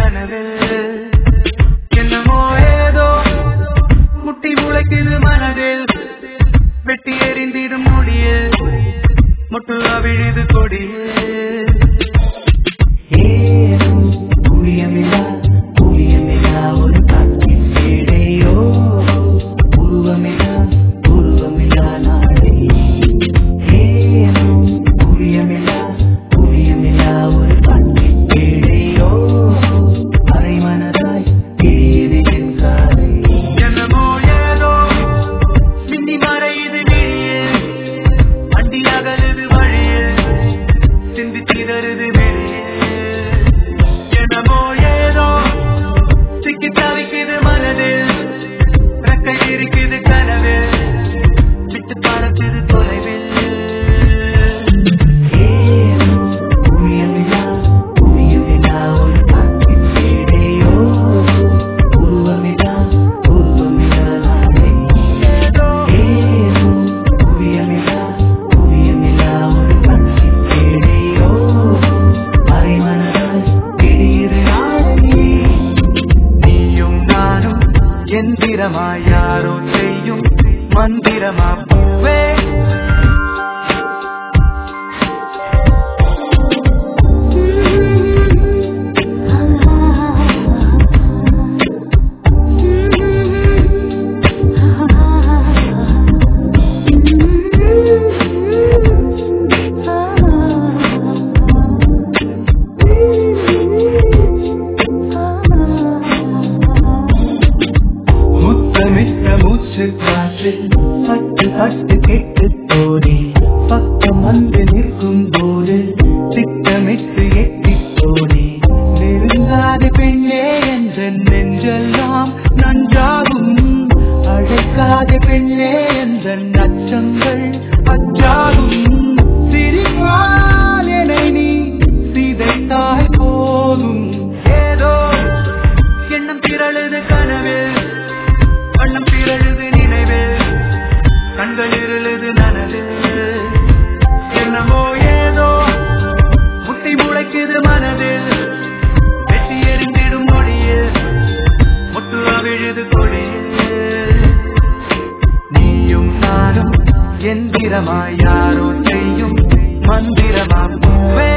கனவில் என்னமோ ஏதோ முட்டி முளைக்குது மனதில் வெட்டி எறிந்திடும் முடியில் முட்டு அவிழுது கொடியில் ஏனும் புளியமில்லா புளியமில்லா ஒரு காற்றின் வேடையோ உருவமில்லா உருவமில்லா நாடே ஏனும் புளியமில்லா புளியமில்லா ஒரு காற்றின் வேடையோ அரைமனதாய் பிரியுது என் காதை என்னமோ ஏதோ மின்னி மறையுது விழியில் அண்டி அகலுது வழியில் சிந்தி சிதறுது வெளியில் என்னமோ ஏதோ சிக்கி தவிக்குது மனதில் ரெக்கை இருக்குது கனவில் விட்டு பறக்குது தொலைவில் ஏனும் புளியமில்லா புளியமில்லா ஒரு காற்றின் வேடையோ உருவமில்லா உருவமில்லா நாடே ஏனும் புளியமில்லா புளியமில்லா ஒரு காற்றின் வேடையோ அரைமனதாய் பிரியுது நாடே நீயும் நானும் எந்திரமாய் யாரோ செய்யும் மந்திரமா பூவே முத்தமிட்ட மூச்சு காற்றில் பட்டு பட்டு கெட்டு போதே பக்கம் வந்து நிற்கும் போது திட்டமிட்டு எட்டி போதே நெருங்காத பெண்ணே என்ற நெஞ்செல்லாம் நன்றாகும் அழைக்காத பெண்ணே என்ற நச்சங்கள் அச்சாகும் சிரிப்பால் என்னை நீ சிதைத்தாய் போதும் ஏதோ எண்ணம் திரழுது கனவில் வண்ணம் திரழுது நினைவில் கண்கள் இருளுது நனவில் என்னமோ ஏதோ முட்டி முளைக்குது மனதில் வெட்டி எறிந்திடும் மொழியில் முட்டு அவிழுது கொடியில் நீயும் நானும் எந்திரமாய் யாரோ செய்யும் மந்திரமா பூவே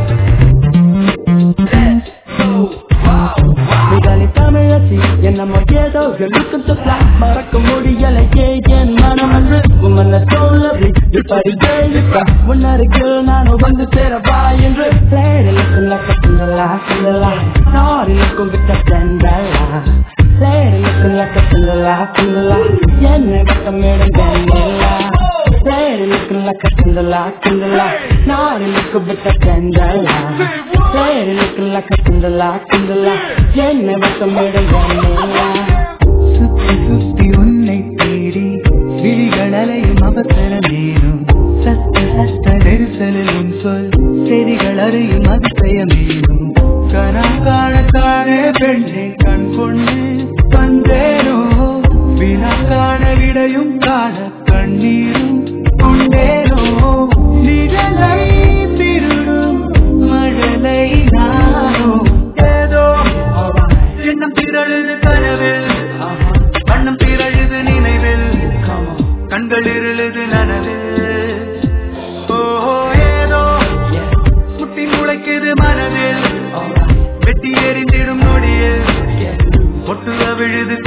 முதலி தமிழச்சி என்னமோ ஏதோ you're looking so fly மறக்க முடியலையே என் மனம் அன்று உம்மன so lovely இப்படி கேள்விப்பா முன்னருகில் நானும் வந்து சேரவா என்று Lady looking like a Cinderella, Cinderella Naughty looking with a Cinderella Lady looking like a Cinderella, Cinderella என்னை வட்டமிடும் வெண்ணிலா Lady looking like a Cinderella, Cinderella Naughty looking with a Cinderella Lady looking like a Cinderella, Cinderella என்னை வட்டமிடும் வெண்ணிலா சுத்தி சுத்தி உன்னை தேடி விழிகள் அலையும் அவசரமேனும் சத்த சத்த நெரிசலில் உன் சொல் செடிகள் அறியும் அதிசயமேனும் கனா காணத்தானே பெண்ணை கண் கொண்டு வந்தேனோ வினா காண விடையும் காண கண்ணீரும் கொண்டேனோ நிழலை திருடும் மழலை நானோ ஏதோ எண்ணம் திரழுது கனவில் வண்ணம் திரழுது நினைவில் கண்கள் இருளுது நனவில் ஓஹோ ஏதோ குட்டி முளைக்குது மனதில் வெட்டி எறிந்திடும் நொடியில் ஒட்டு விழுது